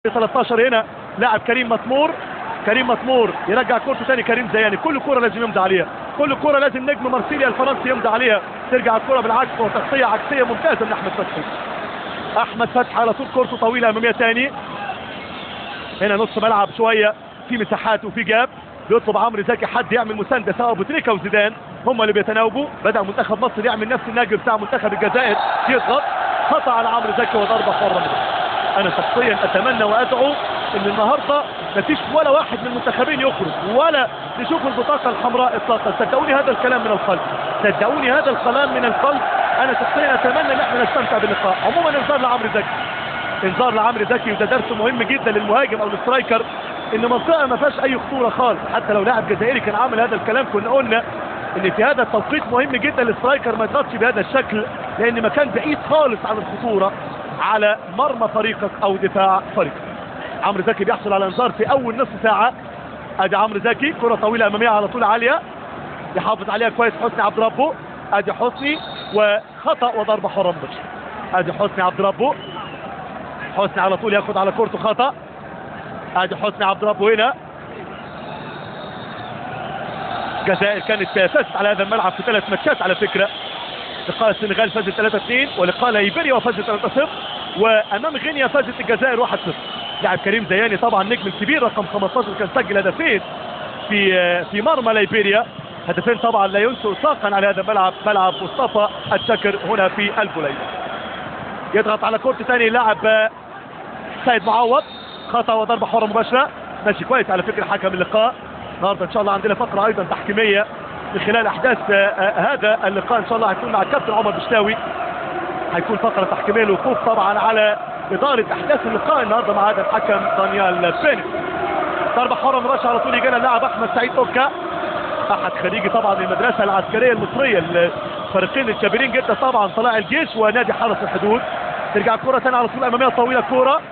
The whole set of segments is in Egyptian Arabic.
13 هنا لاعب كريم مسمور كريم مسمور يرجع كورته تاني كريم زياني كل كرة لازم يمضي عليها كل كرة لازم نجم مارسيليا الفرنسي يمضي عليها ترجع الكرة بالعكس وتغطية عكسية ممتازة من احمد فتحي احمد فتحي على طول كورته طويلة امامية تاني هنا نص ملعب شوية في مساحات وفي جاب بيطلب عمرو زكي حد يعمل مساندة سواء ابو تريكة وزيدان هم اللي بيتناوبوا بدأ منتخب مصر يعمل نفس النهج بتاع منتخب الجزائر يضغط خطأ على عمرو زكي وضربة حرة منه انا شخصيا اتمنى وادعو ان النهارده مفيش ولا واحد من المنتخبين يخرج ولا نشوف البطاقه الحمراء اطلاقا صدقوني هذا الكلام من القلب صدقوني هذا الكلام من القلب انا شخصيا اتمنى ان احنا نستمتع باللقاء عموما انذار لعمرو زكي انذار لعمرو زكي وده درس مهم جدا للمهاجم او السترايكر ان منطقه ما فيهاش اي خطوره خالص حتى لو لاعب جزائري كان عامل هذا الكلام كنا قلنا ان في هذا التوقيت مهم جدا للسترايكر ما يضغطش بهذا الشكل لان مكان بعيد خالص عن الخطوره على مرمى فريقك او دفاع فريقك عمرو زكي بيحصل على انذار في اول نصف ساعه ادي عمرو زكي كره طويله اماميه على طول عاليه يحافظ عليها كويس حسني عبد ربه ادي حسني وخطا وضربه حره مباشره ادي حسني عبد ربه حسني على طول ياخد على كورته خطا ادي حسني عبد ربه هنا الجزائر كانت فازت على هذا الملعب في ثلاث ماتشات على فكره لقاء السنغال فازت 3-2 ولقاء ليبيريا وفازت 3-0 وامام غينيا فازت الجزائر 1-0 لاعب كريم زياني طبعا نجم الكبير رقم 15 كان سجل هدفين في في مرمى ليبيريا هدفين طبعا لا ينسوا اطلاقا على هذا الملعب ملعب مصطفى الشكر هنا في البوليد يضغط على كورت ثاني لاعب سيد معوض خطا وضربه حره مباشره ماشي كويس على فكره حكم اللقاء النهارده ان شاء الله عندنا فقره ايضا تحكيميه من خلال احداث هذا اللقاء ان شاء الله هيكون مع الكابتن عمر بشتاوي هيكون فقره تحكيميه الوقوف طبعا على اداره احداث اللقاء النهارده مع هذا الحكم دانيال بيني ضربه حره مباشره على طول يجينا اللاعب احمد سعيد اوكا احد خريجي طبعا المدرسه العسكريه المصريه الفريقين الكبيرين جدا طبعا طلائع الجيش ونادي حرس الحدود ترجع الكره ثاني على طول اماميه طويله كوره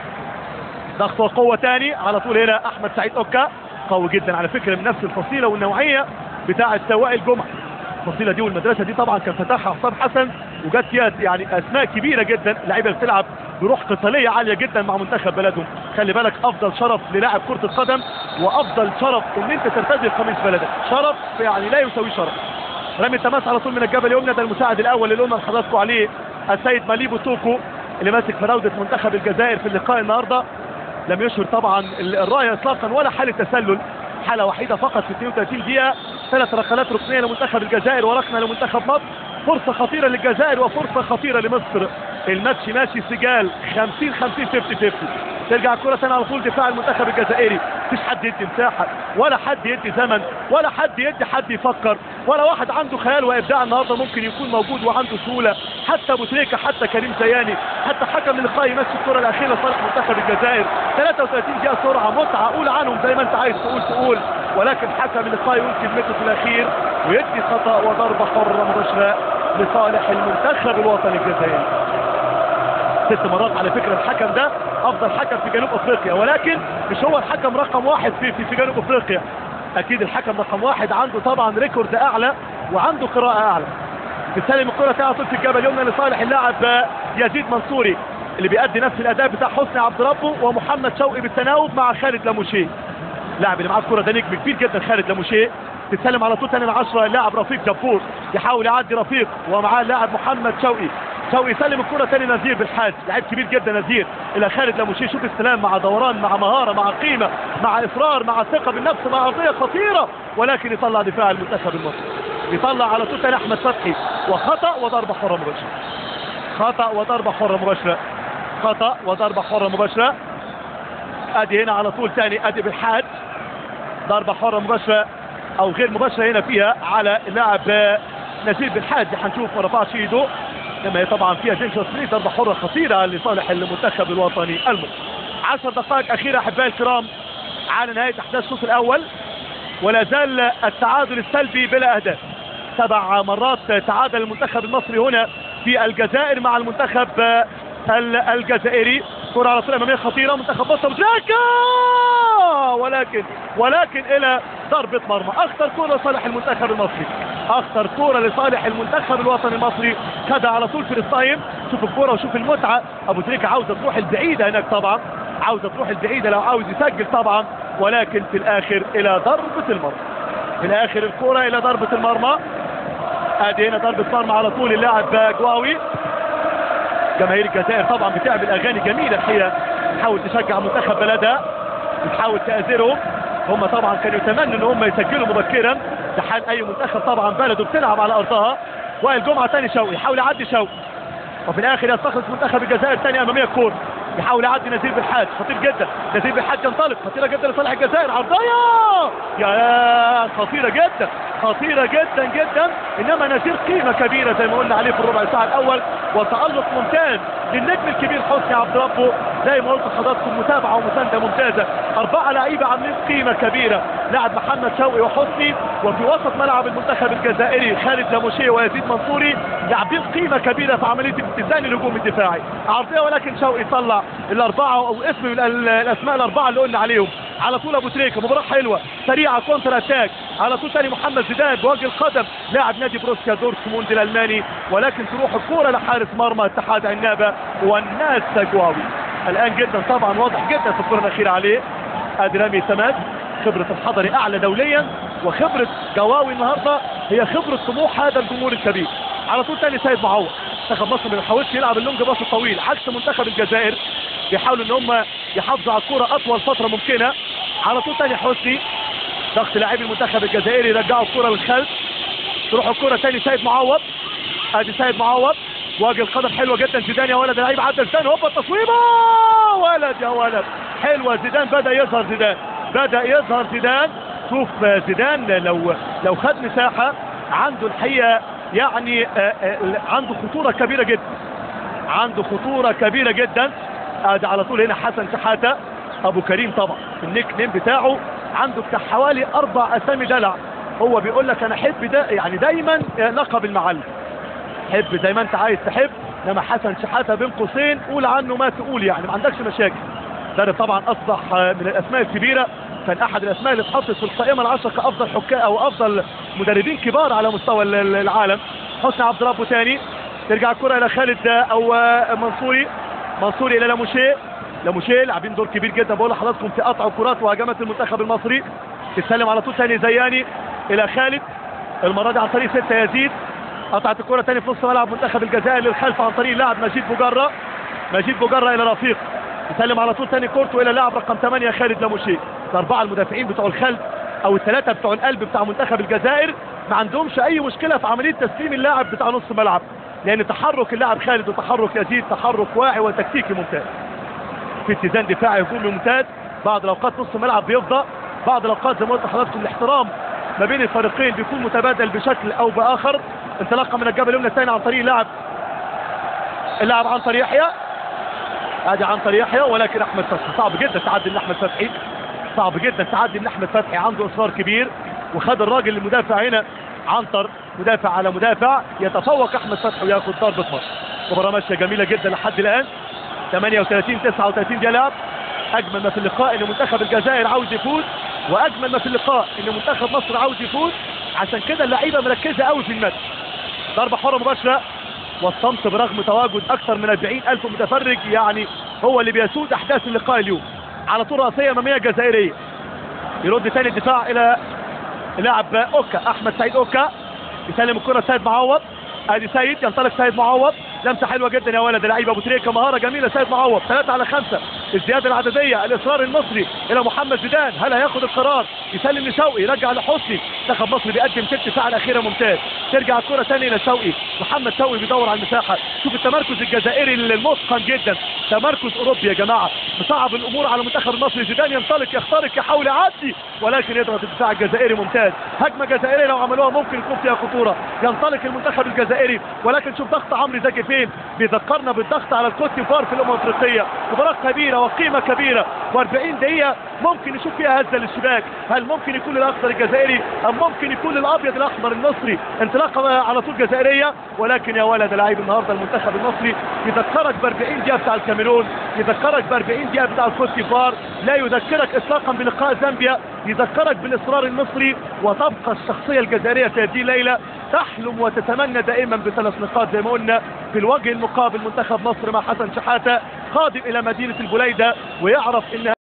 ضغط وقوه ثاني على طول هنا احمد سعيد اوكا قوي جدا على فكره من نفس الفصيله والنوعيه بتاع وائل جمعه الفصيله دي والمدرسه دي طبعا كان فتحها حسام حسن وجت فيها يعني اسماء كبيره جدا لعيبه بتلعب بروح قتاليه عاليه جدا مع منتخب بلدهم خلي بالك افضل شرف للاعب كره القدم وافضل شرف ان انت ترتدي قميص بلدك شرف يعني لا يساوي شرف رمي التماس على طول من الجبل اليمنى ده المساعد الاول اللي قلنا لحضراتكم عليه السيد ماليبو توكو اللي ماسك فراوده منتخب الجزائر في اللقاء النهارده لم يشهر طبعا الرايه اطلاقا ولا حاله تسلل حاله وحيده فقط في 32 دقيقه ثلاث ركلات ركنيه لمنتخب الجزائر وركنه لمنتخب مصر فرصه خطيره للجزائر وفرصه خطيره لمصر الماتش ماشي سجال 50 50 50 50 ترجع الكره ثاني على طول دفاع المنتخب الجزائري مفيش حد يدي مساحه ولا حد يدي زمن ولا حد يدي حد يفكر ولا واحد عنده خيال وابداع النهارده ممكن يكون موجود وعنده سهوله حتى ابو تريكه حتى كريم زياني حتى حكم اللقاء يمشي الكره الاخيره لصالح منتخب الجزائر 33 دقيقه سرعه متعه قول عنهم زي ما انت عايز تقول تقول ولكن حكم اللقاء يقول كلمته في الاخير ويدي خطا وضربه حره مباشره لصالح المنتخب الوطني الجزائري ست مرات على فكره الحكم ده افضل حكم في جنوب افريقيا ولكن مش هو الحكم رقم واحد في في, في جنوب افريقيا اكيد الحكم رقم واحد عنده طبعا ريكورد اعلى وعنده قراءه اعلى بتسلم الكره تعطل طول في الجبل اليمنى لصالح اللاعب يزيد منصوري اللي بيأدي نفس الاداء بتاع حسني عبد ربه ومحمد شوقي بالتناوب مع خالد لاموشيه اللاعب اللي معاه الكره ده نجم كبير جدا خالد لاموشيه تتسلم على طول ثاني العشرة اللاعب رفيق جبور يحاول يعدي رفيق ومعاه اللاعب محمد شوقي شوقي يسلم الكره ثاني نزير بالحاج لعيب كبير جدا نزير الى خالد لموشي شوف السلام مع دوران مع مهاره مع قيمه مع اصرار مع ثقه بالنفس مع ارضيه خطيره ولكن يطلع دفاع المنتخب المصري يطلع على طول ثاني احمد فتحي وخطا وضربه حره مباشره خطا وضربه حره مباشره خطا وضربه حره مباشره ادي هنا على طول ثاني ادي بالحاج ضربه حره مباشره او غير مباشره هنا فيها على اللاعب نزير بالحاج هنشوف ما رفعش ايده لما هي طبعا فيها دينجرس فري ضربه حره خطيره لصالح المنتخب الوطني المصري 10 دقائق اخيره احبائي الكرام على نهايه احداث الشوط الاول ولا زال التعادل السلبي بلا اهداف سبع مرات تعادل المنتخب المصري هنا في الجزائر مع المنتخب الجزائري كرة على طول اماميه خطيره منتخب مصر ولكن ولكن الى ضربة مرمى اخطر كرة لصالح المنتخب المصري اخطر كرة لصالح المنتخب الوطني المصري خدها على طول في الصايم شوف الكرة وشوف المتعة ابو تريكة عاوزة تروح البعيدة هناك طبعا عاوزه تروح البعيده لو عاوز يسجل طبعا ولكن في الاخر الى ضربه المرمى في الاخر الكره الى ضربه المرمى ادي هنا ضربه مرمى على طول اللاعب جواوي جماهير الجزائر طبعا بتعمل اغاني جميله الحقيقه تحاول تشجع منتخب بلدها بتحاول تأذرهم هم طبعا كانوا يتمنوا ان هم يسجلوا مبكرا ده حال اي منتخب طبعا بلده بتلعب على ارضها وائل جمعه ثاني شوقي يحاول يعدي شوقي وفي الاخر يستخلص منتخب الجزائر ثاني اماميه الكوره يحاول يعدي نزير بالحاج خطير جدا نزير بالحاج ينطلق خطيره جدا لصالح الجزائر عرضيه يا خطيره جدا خطيره جدا جدا انما نزير قيمه كبيره زي ما قلنا عليه في الربع ساعه الاول وتالق ممتاز للنجم الكبير حسني عبد ربه زي ما قلت لحضراتكم متابعه ومسانده ممتازه اربعه لعيبه عاملين قيمه كبيره لاعب محمد شوقي وحسني وفي وسط ملعب المنتخب الجزائري خالد لاموشيه ويزيد منصوري لاعبين قيمه كبيره في عمليه اتزان الهجوم الدفاعي عرضيه ولكن شوقي طلع الاربعه او اسم من ال- الاسماء الاربعه اللي قلنا عليهم على طول ابو تريكه مباراه حلوه سريعه كونتر اتاك على طول ثاني محمد زيدان بوجه القدم لاعب نادي بروسيا دورتموند الالماني ولكن تروح الكوره لحارس مرمى اتحاد عنابه والناس جواوي الان جدا طبعا واضح جدا في الكره الاخيره عليه ادي رامي سماد خبره الحضري اعلى دوليا وخبره جواوي النهارده هي خبره طموح هذا الجمهور الكبير على طول ثاني سيد معوض منتخب مصر ما بيحاولش يلعب اللونج باص الطويل عكس منتخب الجزائر بيحاولوا ان هم يحافظوا على الكوره اطول فتره ممكنه على طول ثاني حسني ضغط لاعبي المنتخب الجزائري يرجعوا الكوره للخلف تروح الكوره ثاني سيد معوض ادي سيد معوض واجه القدم حلوه جدا زيدان يا ولد اللعيب عدى زيدان هوبا التصويبه ولد يا ولد حلوه زيدان بدا يظهر زيدان بدا يظهر زيدان شوف زيدان لو لو خد مساحه عنده الحقيقه يعني آه، آه، عنده خطوره كبيره جدا عنده خطوره كبيره جدا ادي على طول هنا حسن شحاته ابو كريم طبعا النيك نيم بتاعه عنده بتاع حوالي اربع اسامي دلع هو بيقول لك انا احب ده يعني دايما آه، لقب المعلم حب زي ما انت عايز تحب انما حسن شحاته بين قوسين قول عنه ما تقول يعني ما عندكش مشاكل ده طبعا اصبح آه، من الاسماء الكبيره كان احد الاسماء اللي اتحطت في القائمه العشره كافضل حكام او افضل مدربين كبار على مستوى ال- ال- العالم حسني عبد ربه تاني ترجع الكره الى خالد آه، او آه، منصوري منصوري الى لاموشيه لاموشيه لاعبين دور كبير جدا بقول لحضراتكم في قطع كرات وهجمات المنتخب المصري تسلم على طول ثاني زياني الى خالد المره دي عن طريق ستة يزيد قطعت الكره ثاني في نص ملعب منتخب الجزائر للخلف عن طريق اللاعب مجيد بوجره مجيد بوجره الى رفيق يسلم على طول ثاني كورته الى اللاعب رقم 8 خالد لاموشي الاربعه المدافعين بتوع الخلف او الثلاثه بتوع القلب بتاع منتخب الجزائر ما عندهمش اي مشكله في عمليه تسليم اللاعب بتاع نص ملعب لان تحرك اللاعب خالد وتحرك يزيد تحرك واعي وتكتيكي ممتاز في اتزان دفاعي هجومي ممتاز بعض الاوقات نص ملعب بيفضى بعض الاوقات زي ما قلت لحضراتكم الاحترام ما بين الفريقين بيكون متبادل بشكل او باخر انطلاقه من الجبل اليمنى الثاني عن طريق لاعب اللاعب عن طريق يحيى ادي عن طريق يحيى ولكن احمد فتحي صعب جدا تعدي من احمد فتحي صعب جدا تعدي من احمد فتحي عنده اصرار كبير وخد الراجل المدافع هنا عنتر مدافع على مدافع يتفوق احمد فتحي وياخد ضربه مرمى مباراه ماشيه جميله جدا لحد الان 38 39 دقيقه لعب اجمل ما في اللقاء ان منتخب الجزائر عاوز يفوز واجمل ما في اللقاء ان منتخب مصر عاوز يفوز عشان كده اللعيبه مركزه قوي في الماتش ضربه حره مباشره والصمت برغم تواجد اكثر من 40 الف متفرج يعني هو اللي بيسود احداث اللقاء اليوم على طول راسيه اماميه جزائريه يرد ثاني الدفاع الى لاعب اوكا احمد سعيد اوكا يسلم الكره سيد معوض ادي سيد ينطلق سيد معوض لمسه حلوه جدا يا ولد لعيب ابو تريكه مهاره جميله سيد معوض ثلاثة على خمسة الزياده العدديه الاصرار المصري الى محمد زيدان هل هياخد القرار يسلم لشوقي يرجع لحسني منتخب مصر بيقدم ست ساعه الاخيره ممتاز ترجع الكره ثاني الى شوقي محمد شوقي بيدور على المساحه شوف التمركز الجزائري المتقن جدا تمركز اوروبي يا جماعه مصعب الامور على المنتخب المصري زيدان ينطلق يخترق يحاول يعدي ولكن يضغط الدفاع الجزائري ممتاز هجمه جزائريه لو عملوها ممكن يكون فيها خطوره ينطلق المنتخب الجزائري ولكن شوف ضغط عمرو زكي فين بيذكرنا بالضغط على الكوت ديفوار في الامم الافريقيه مباراه كبيره وقيمه كبيره و40 دقيقه ممكن نشوف فيها هزه للشباك هل ممكن يكون الاخضر الجزائري ام ممكن يكون الابيض الاحمر المصري انطلاقه على طول جزائريه ولكن يا ولد لعيب النهارده المنتخب المصري يذكرك ب 40 دقيقه بتاع الكاميرون يذكرك ب 40 دقيقه بتاع الكوت ديفوار لا يذكرك اطلاقا بلقاء زامبيا يذكرك بالاصرار المصري وتبقى الشخصيه الجزائريه في هذه الليله تحلم وتتمنى دائما بثلاث نقاط زي ما قلنا في الوجه المقابل منتخب مصر مع حسن شحاته قادم الى مدينة البليدة ويعرف ان